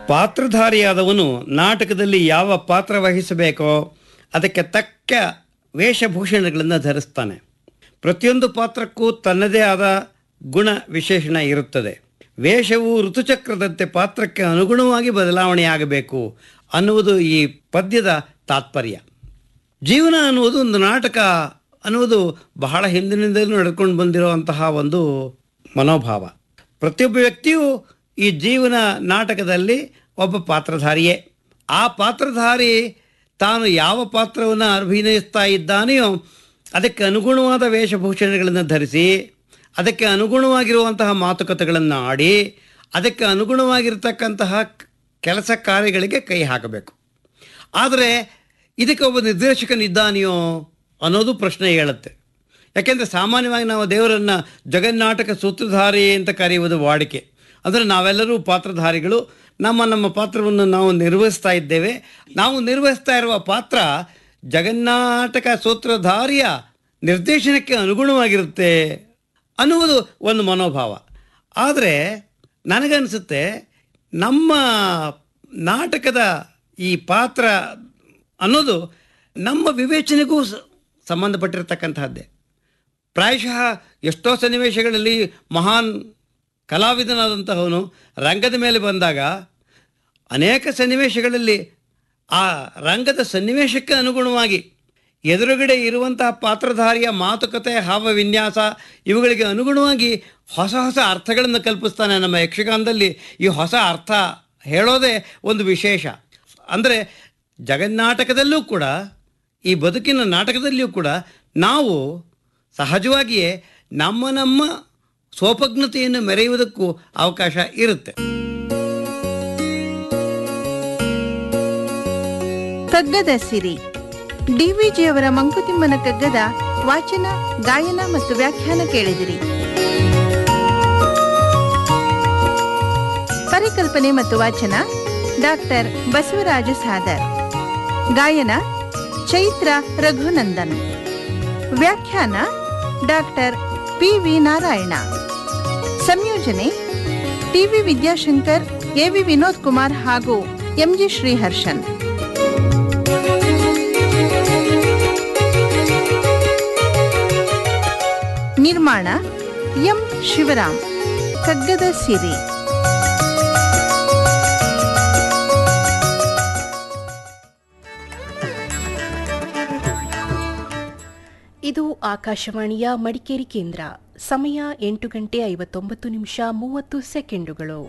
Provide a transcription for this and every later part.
ಪಾತ್ರಧಾರಿಯಾದವನು ನಾಟಕದಲ್ಲಿ ಯಾವ ಪಾತ್ರ ವಹಿಸಬೇಕೋ ಅದಕ್ಕೆ ತಕ್ಕ ವೇಷಭೂಷಣಗಳನ್ನು ಧರಿಸ್ತಾನೆ ಪ್ರತಿಯೊಂದು ಪಾತ್ರಕ್ಕೂ ತನ್ನದೇ ಆದ ಗುಣ ವಿಶೇಷಣ ಇರುತ್ತದೆ ವೇಷವು ಋತುಚಕ್ರದಂತೆ ಪಾತ್ರಕ್ಕೆ ಅನುಗುಣವಾಗಿ ಬದಲಾವಣೆಯಾಗಬೇಕು ಅನ್ನುವುದು ಈ ಪದ್ಯದ ತಾತ್ಪರ್ಯ ಜೀವನ ಅನ್ನುವುದು ಒಂದು ನಾಟಕ ಅನ್ನುವುದು ಬಹಳ ಹಿಂದಿನಿಂದಲೂ ನಡ್ಕೊಂಡು ಬಂದಿರುವಂತಹ ಒಂದು ಮನೋಭಾವ ಪ್ರತಿಯೊಬ್ಬ ವ್ಯಕ್ತಿಯೂ ಈ ಜೀವನ ನಾಟಕದಲ್ಲಿ ಒಬ್ಬ ಪಾತ್ರಧಾರಿಯೇ ಆ ಪಾತ್ರಧಾರಿ ತಾನು ಯಾವ ಪಾತ್ರವನ್ನು ಅಭಿನಯಿಸ್ತಾ ಇದ್ದಾನೆಯೋ ಅದಕ್ಕೆ ಅನುಗುಣವಾದ ವೇಷಭೂಷಣಗಳನ್ನು ಧರಿಸಿ ಅದಕ್ಕೆ ಅನುಗುಣವಾಗಿರುವಂತಹ ಮಾತುಕತೆಗಳನ್ನು ಆಡಿ ಅದಕ್ಕೆ ಅನುಗುಣವಾಗಿರ್ತಕ್ಕಂತಹ ಕೆಲಸ ಕಾರ್ಯಗಳಿಗೆ ಕೈ ಹಾಕಬೇಕು ಆದರೆ ಇದಕ್ಕೆ ಒಬ್ಬ ನಿರ್ದೇಶಕನಿದ್ದಾನೆಯೋ ಅನ್ನೋದು ಪ್ರಶ್ನೆ ಹೇಳುತ್ತೆ ಯಾಕೆಂದರೆ ಸಾಮಾನ್ಯವಾಗಿ ನಾವು ದೇವರನ್ನು ಜಗನ್ನಾಟಕ ಸೂತ್ರಧಾರಿ ಅಂತ ಕರೆಯುವುದು ವಾಡಿಕೆ ಅಂದರೆ ನಾವೆಲ್ಲರೂ ಪಾತ್ರಧಾರಿಗಳು ನಮ್ಮ ನಮ್ಮ ಪಾತ್ರವನ್ನು ನಾವು ನಿರ್ವಹಿಸ್ತಾ ಇದ್ದೇವೆ ನಾವು ನಿರ್ವಹಿಸ್ತಾ ಇರುವ ಪಾತ್ರ ಜಗನ್ನಾಟಕ ಸೂತ್ರಧಾರಿಯ ನಿರ್ದೇಶನಕ್ಕೆ ಅನುಗುಣವಾಗಿರುತ್ತೆ ಅನ್ನುವುದು ಒಂದು ಮನೋಭಾವ ಆದರೆ ನನಗನ್ಸುತ್ತೆ ನಮ್ಮ ನಾಟಕದ ಈ ಪಾತ್ರ ಅನ್ನೋದು ನಮ್ಮ ವಿವೇಚನೆಗೂ ಸ- ಸಂಬಂಧಪಟ್ಟಿರ್ತಕ್ಕಂತಹದ್ದೇ ಪ್ರಾಯಶಃ ಎಷ್ಟೋ ಸನ್ನಿವೇಶಗಳಲ್ಲಿ ಮಹಾನ್ ಕಲಾವಿದನಾದಂತಹವನು ರಂಗದ ಮೇಲೆ ಬಂದಾಗ ಅನೇಕ ಸನ್ನಿವೇಶಗಳಲ್ಲಿ ಆ ರಂಗದ ಸನ್ನಿವೇಶಕ್ಕೆ ಅನುಗುಣವಾಗಿ ಎದುರುಗಡೆ ಇರುವಂತಹ ಪಾತ್ರಧಾರಿಯ ಮಾತುಕತೆ ಹಾವವಿನ್ಯಾಸ ಇವುಗಳಿಗೆ ಅನುಗುಣವಾಗಿ ಹೊಸ ಹೊಸ ಅರ್ಥಗಳನ್ನು ಕಲ್ಪಿಸ್ತಾನೆ ನಮ್ಮ ಯಕ್ಷಗಾನದಲ್ಲಿ ಈ ಹೊಸ ಅರ್ಥ ಹೇಳೋದೇ ಒಂದು ವಿಶೇಷ ಅಂದರೆ ಜಗನ್ನಾಟಕದಲ್ಲೂ ಕೂಡ ಈ ಬದುಕಿನ ನಾಟಕದಲ್ಲಿಯೂ ಕೂಡ ನಾವು ಸಹಜವಾಗಿಯೇ ನಮ್ಮ ನಮ್ಮ ಸ್ವೋಪಜ್ಞತೆಯನ್ನು ಮೆರೆಯುವುದಕ್ಕೂ ಅವಕಾಶ ಇರುತ್ತೆ ಕಗ್ಗದ ಸಿರಿ ಡಿವಿಜಿಯವರ ಮಂಕುತಿಮ್ಮನ ಕಗ್ಗದ ವಾಚನ ಗಾಯನ ಮತ್ತು ವ್ಯಾಖ್ಯಾನ ಕೇಳಿದಿರಿ ಪರಿಕಲ್ಪನೆ ಮತ್ತು ವಾಚನ ಡಾಕ್ಟರ್ ಬಸವರಾಜ ಸಾದರ್ ಗಾಯನ ಚೈತ್ರ ರಘುನಂದನ್ ವ್ಯಾಖ್ಯಾನ ಡಾಕ್ಟರ್ ಪಿ ವಿ ನಾರಾಯಣ ಸಂಯೋಜನೆ ಟಿವಿ ವಿದ್ಯಾಶಂಕರ್ ಎವಿ ವಿನೋದ್ ಕುಮಾರ್ ಹಾಗೂ ಎಂಜಿ ಶ್ರೀಹರ್ಷನ್ ನಿರ್ಮಾಣ ಎಂ ಶಿವರಾಮ್ ಕಗ್ಗದ ಸಿರಿ ಇದು ಆಕಾಶವಾಣಿಯ ಮಡಿಕೇರಿ ಕೇಂದ್ರ ಸಮಯ ಎಂಟು ಗಂಟೆ ಐವತ್ತೊಂಬತ್ತು ನಿಮಿಷ ಮೂವತ್ತು ಸೆಕೆಂಡುಗಳು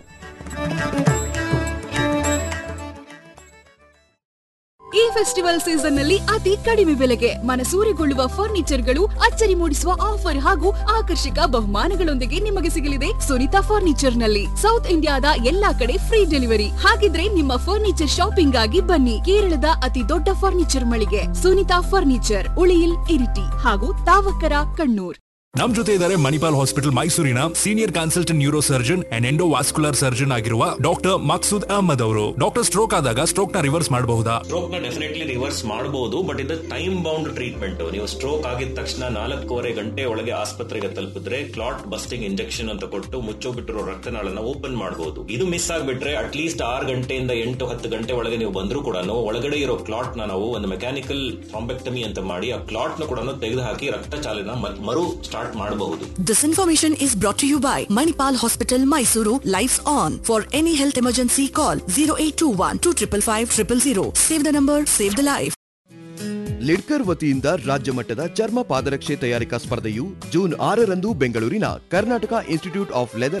ಈ ಫೆಸ್ಟಿವಲ್ ಸೀಸನ್ ನಲ್ಲಿ ಅತಿ ಕಡಿಮೆ ಬೆಲೆಗೆ ಮನಸೂರೆಗೊಳ್ಳುವ ಫರ್ನಿಚರ್ಗಳು ಅಚ್ಚರಿ ಮೂಡಿಸುವ ಆಫರ್ ಹಾಗೂ ಆಕರ್ಷಕ ಬಹುಮಾನಗಳೊಂದಿಗೆ ನಿಮಗೆ ಸಿಗಲಿದೆ ಸುನಿತಾ ಫರ್ನಿಚರ್ ನಲ್ಲಿ ಸೌತ್ ಇಂಡಿಯಾದ ಎಲ್ಲಾ ಕಡೆ ಫ್ರೀ ಡೆಲಿವರಿ ಹಾಗಿದ್ರೆ ನಿಮ್ಮ ಫರ್ನಿಚರ್ ಶಾಪಿಂಗ್ ಆಗಿ ಬನ್ನಿ ಕೇರಳದ ಅತಿ ದೊಡ್ಡ ಫರ್ನಿಚರ್ ಮಳಿಗೆ ಸುನಿತಾ ಫರ್ನಿಚರ್ ಉಳಿಯಿಲ್ ಇರಿಟಿ ಹಾಗೂ ತಾವಕರ ಕಣ್ಣೂರ್ ನಮ್ ಜೊತೆ ಇದ್ದಾರೆ ಮಣಿಪಾಲ್ ಹಾಸ್ಪಿಟಲ್ ಮೈಸೂರಿನ senior consultant neuro surgeon and endovascular surgeon ಆಗಿರುವ ಡಾಕ್ಟರ್ ಮಕ್ಸೂದ್ ಅಹಮದ್ ಅವರು ಡಾಕ್ಟರ್ ಸ್ಟ್ರೋಕ್ ಆದಾಗ ಸ್ಟ್ರೋಕ್ ನ ರಿವರ್ಸ್ ಮಾಡಬಹುದಾ ಸ್ಟ್ರೋಕ್ ನ ಡೆಫಿನೆಟ್ಲಿ ರಿವರ್ಸ್ ಮಾಡಬಹುದು ಬಟ್ ಇದು ಟೈಮ್ ಬೌಂಡ್ ಟ್ರೀಟ್ಮೆಂಟ್ ನೀವು ಸ್ಟ್ರೋಕ್ ಆಗಿದ ತಕ್ಷಣ ನಾಲ್ಕೂವರೆ ಗಂಟೆ ಒಳಗೆ ಆಸ್ಪತ್ರೆಗೆ ತಲುಪಿದ್ರೆ ಕ್ಲಾಟ್ ಬಸ್ಟಿಂಗ್ ಇಂಜೆಕ್ಷನ್ ಅಂತ ಕೊಟ್ಟು ಮುಚ್ಚೋಬಿಟ್ಟಿರೋ ರಕ್ತನಾಳನ್ನ ಓಪನ್ ಮಾಡಬಹುದು ಇದು ಮಿಸ್ ಆಗ್ಬಿಟ್ರೆ ಅಟ್ಲೀಸ್ಟ್ ಆರು ಗಂಟೆಯಿಂದ ಎಂಟು ಹತ್ತು ಗಂಟೆ ಒಳಗೆ ನೀವು ಬಂದರೂ ಕೂಡ ಒಳಗಡೆ ಇರೋ ಕ್ಲಾಟ್ ನ ನಾವು ಒಂದು ಮೆಕ್ಯಾನಿಕಲ್ ಥ್ರಾಂಬೆಕ್ಟಮಿ ಅಂತ ಮಾಡಿ ಆ ಕ್ಲಾಟ್ ನ ಕೂಡ ತೆಗೆದು ಹಾಕಿ ರಕ್ತ ಚಾಲನ ಮತ್- ಮರು ಸ್ಟಾರ್ಟ್ ಮಾಡಬಹುದು This information is brought to you by Manipal Hospital, Mysuru. Lights on. For any health emergency, call 0821 255 000. Save the number, save the life. Lidkar ವತಿಯಿಂದ ರಾಜ್ಯ ಮಟ್ಟದ ಚರ್ಮ ಪಾದರಕ್ಷೆ ತಯಾರಿಕಾ ಸ್ಪರ್ಧೆಯು ಜೂನ್ ಆರರಂದು ಬೆಂಗಳೂರಿನ ಕರ್ನಾಟಕ ಇನ್ಸ್ಟಿಟ್ಯೂಟ್ ಆಫ್ ಲೆದರ್